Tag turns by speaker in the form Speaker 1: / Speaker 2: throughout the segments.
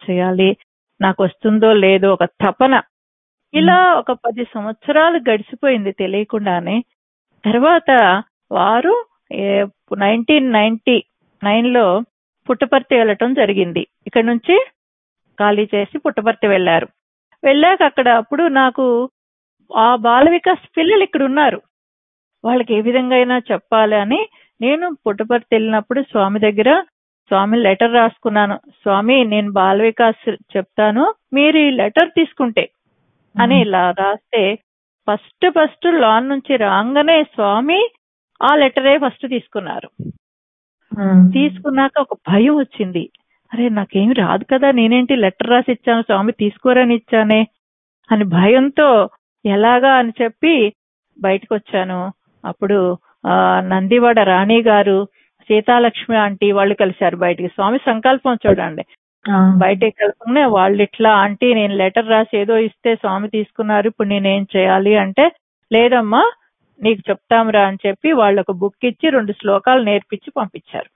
Speaker 1: చేయాలి నాకు వస్తుందో లేదో ఒక తపన ఇలా ఒక పది సంవత్సరాలు గడిచిపోయింది తెలియకుండానే తర్వాత వారు నైన్టీన్ నైన్టీ నైన్ లో పుట్టపర్తి వెళ్ళటం జరిగింది ఇక్కడ నుంచి ఖాళీ చేసి పుట్టపర్తి వెళ్ళారు వెళ్ళాక అక్కడ అప్పుడు నాకు ఆ బాల వికాస్ పిల్లలు ఇక్కడ ఉన్నారు వాళ్ళకి ఏ విధంగా అయినా చెప్పాలి అని నేను పుట్టపర్తి వెళ్ళినప్పుడు స్వామి దగ్గర స్వామి లెటర్ రాసుకున్నాను స్వామి నేను బాల వికాస్ చెప్తాను మీరు ఈ లెటర్ తీసుకుంటే అని ఇలా రాస్తే ఫస్ట్ ఫస్ట్ లాన్ నుంచి రాగానే స్వామి ఆ లెటరే ఫస్ట్ తీసుకున్నారు తీసుకున్నాక ఒక భయం వచ్చింది అరే నాకేమి రాదు కదా నేనేంటి లెటర్ రాసి ఇచ్చాను స్వామి తీసుకోరని ఇచ్చానే అని భయంతో ఎలాగా అని చెప్పి బయటకు వచ్చాను అప్పుడు ఆ నందివాడ రాణి గారు సీతాలక్ష్మి ఆంటీ వాళ్ళు కలిశారు బయటికి స్వామి సంకల్పం చూడండి బయటకి కలుపుకునే వాళ్ళు ఇట్లా ఆంటీ నేను లెటర్ రాసి ఏదో ఇస్తే స్వామి తీసుకున్నారు ఇప్పుడు నేనేం చేయాలి అంటే లేదమ్మా నీకు చెప్తాంరా అని చెప్పి వాళ్ళు ఒక బుక్ ఇచ్చి రెండు శ్లోకాలు నేర్పించి పంపించారు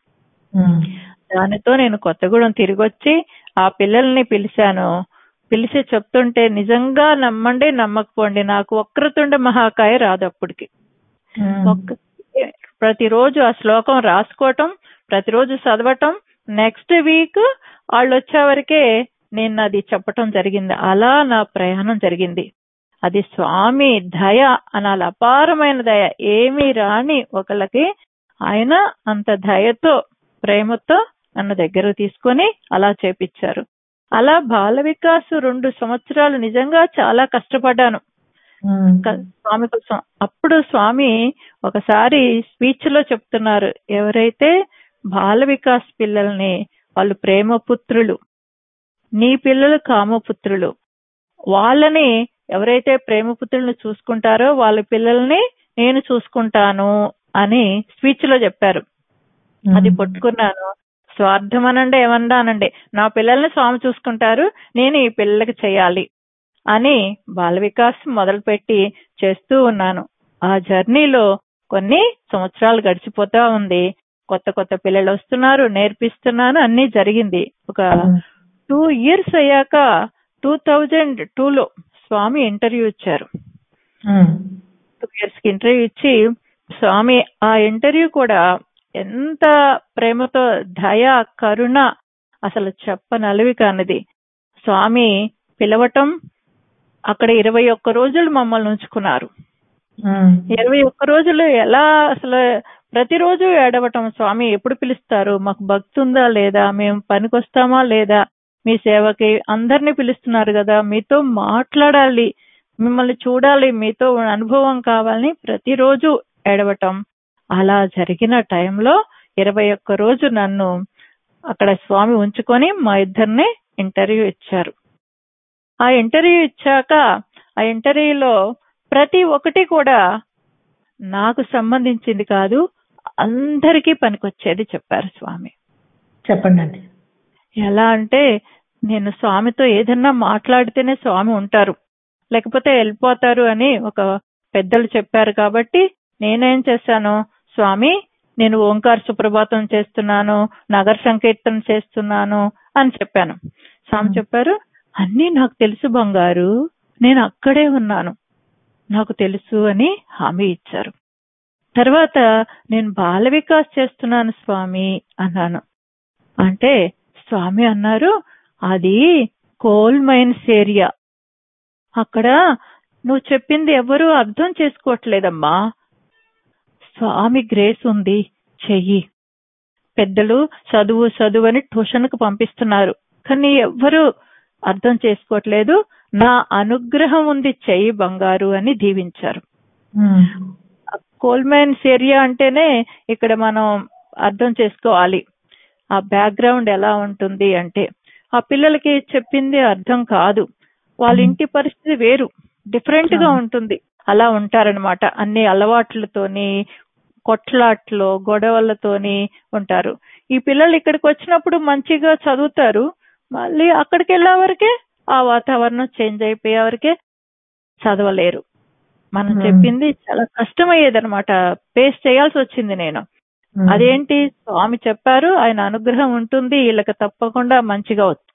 Speaker 1: దానితో నేను కొత్తగూడెం తిరిగి వచ్చి ఆ పిల్లల్ని పిలిచాను పిలిచి చెప్తుంటే నిజంగా నమ్మండి నమ్మకపోండి నాకు వక్రతుండ మహాకాయ రాదు అప్పటికి ఒక్క ప్రతిరోజు ఆ శ్లోకం రాసుకోవటం ప్రతిరోజు చదవటం నెక్స్ట్ వీక్ వాళ్ళు వచ్చే వరకే నేను అది చెప్పటం జరిగింది అలా నా ప్రయాణం జరిగింది అది స్వామి దయ అనాలి అపారమైన దయ ఏమీ రాని ఒకళ్ళకి ఆయన అంత దయతో ప్రేమతో నన్ను దగ్గర తీసుకొని అలా చేపించారు అలా బాల వికాస్ రెండు సంవత్సరాలు నిజంగా చాలా కష్టపడ్డాను స్వామి కోసం అప్పుడు స్వామి ఒకసారి స్పీచ్ లో చెప్తున్నారు ఎవరైతే బాల వికాస్ పిల్లల్ని వాళ్ళు ప్రేమపుత్రులు నీ పిల్లలు కామపుత్రులు వాళ్ళని ఎవరైతే ప్రేమపుత్రులను చూసుకుంటారో వాళ్ళ పిల్లల్ని నేను చూసుకుంటాను అని స్పీచ్ లో చెప్పారు అది పట్టుకున్నాను స్వార్థం అనండి ఏమన్నా అనండి నా పిల్లల్ని స్వామి చూసుకుంటారు నేను ఈ పిల్లలకి చేయాలి అని బాల వికాస్ మొదలుపెట్టి చేస్తూ ఉన్నాను ఆ జర్నీలో కొన్ని సంవత్సరాలు గడిచిపోతా ఉంది కొత్త కొత్త పిల్లలు వస్తున్నారు నేర్పిస్తున్నాను అన్ని జరిగింది ఒక టూ ఇయర్స్ అయ్యాక టూ థౌజండ్ టూలో స్వామి ఇంటర్వ్యూ ఇచ్చారు టూ ఇయర్స్ కి ఇంటర్వ్యూ ఇచ్చి స్వామి ఆ ఇంటర్వ్యూ కూడా ఎంత ప్రేమతో దయ కరుణ అసలు చెప్పనలివి కానిది స్వామి పిలవటం అక్కడ ఇరవై ఒక్క రోజులు మమ్మల్ని ఉంచుకున్నారు ఇరవై ఒక్క రోజులు ఎలా అసలు ప్రతిరోజు ఏడవటం స్వామి ఎప్పుడు పిలుస్తారు మాకు భక్తి ఉందా లేదా మేము పనికొస్తామా లేదా మీ సేవకి అందరినీ పిలుస్తున్నారు కదా మీతో మాట్లాడాలి మిమ్మల్ని చూడాలి మీతో అనుభవం కావాలని ప్రతిరోజు ఏడవటం అలా జరిగిన టైంలో ఇరవై ఒక్క రోజు నన్ను అక్కడ స్వామి ఉంచుకొని మా ఇద్దరిని ఇంటర్వ్యూ ఇచ్చారు ఆ ఇంటర్వ్యూ ఇచ్చాక ఆ ఇంటర్వ్యూలో ప్రతి ఒక్కటి కూడా నాకు సంబంధించింది కాదు అందరికీ పనికొచ్చేది చెప్పారు స్వామి
Speaker 2: చెప్పండి అండి
Speaker 1: ఎలా అంటే నేను స్వామితో ఏదన్నా మాట్లాడితేనే స్వామి ఉంటారు లేకపోతే వెళ్ళిపోతారు అని ఒక పెద్దలు చెప్పారు కాబట్టి నేనేం చేశాను స్వామి నేను ఓంకార సుప్రభాతం చేస్తున్నాను నగర సంకీర్తన చేస్తున్నాను అని చెప్పాను స్వామి చెప్పారు అన్నీ నాకు తెలుసు బంగారు నేను అక్కడే ఉన్నాను నాకు తెలుసు అని హామీ ఇచ్చారు తర్వాత నేను బాల వికాస్ చేస్తున్నాను స్వామి అన్నాను అంటే స్వామి అన్నారు అది కోల్ మైన్స్ ఏరియా అక్కడ నువ్వు చెప్పింది ఎవరు అర్థం చేసుకోవట్లేదమ్మా స్వామి గ్రేస్ ఉంది చెయ్యి పెద్దలు చదువు చదువు అని ట్యూషన్కు పంపిస్తున్నారు కానీ ఎవ్వరు అర్థం చేసుకోవట్లేదు నా అనుగ్రహం ఉంది చెయ్యి బంగారు అని దీవించారు కోల్మైన్స్ ఏరియా అంటేనే ఇక్కడ మనం అర్థం చేసుకోవాలి ఆ బ్యాక్గ్రౌండ్ ఎలా ఉంటుంది అంటే ఆ పిల్లలకి చెప్పింది అర్థం కాదు వాళ్ళ ఇంటి పరిస్థితి వేరు డిఫరెంట్ గా ఉంటుంది అలా ఉంటారనమాట అన్ని అలవాట్లతోని కొట్లాట్లో గొడవలతోని ఉంటారు ఈ పిల్లలు ఇక్కడికి వచ్చినప్పుడు మంచిగా చదువుతారు మళ్ళీ అక్కడికి వెళ్ళే వరకే ఆ వాతావరణం చేంజ్ అయిపోయే వరకే చదవలేరు మనం చెప్పింది చాలా కష్టమయ్యేది అనమాట ఫేస్ చేయాల్సి వచ్చింది నేను అదేంటి స్వామి చెప్పారు ఆయన అనుగ్రహం ఉంటుంది వీళ్ళకి తప్పకుండా మంచిగా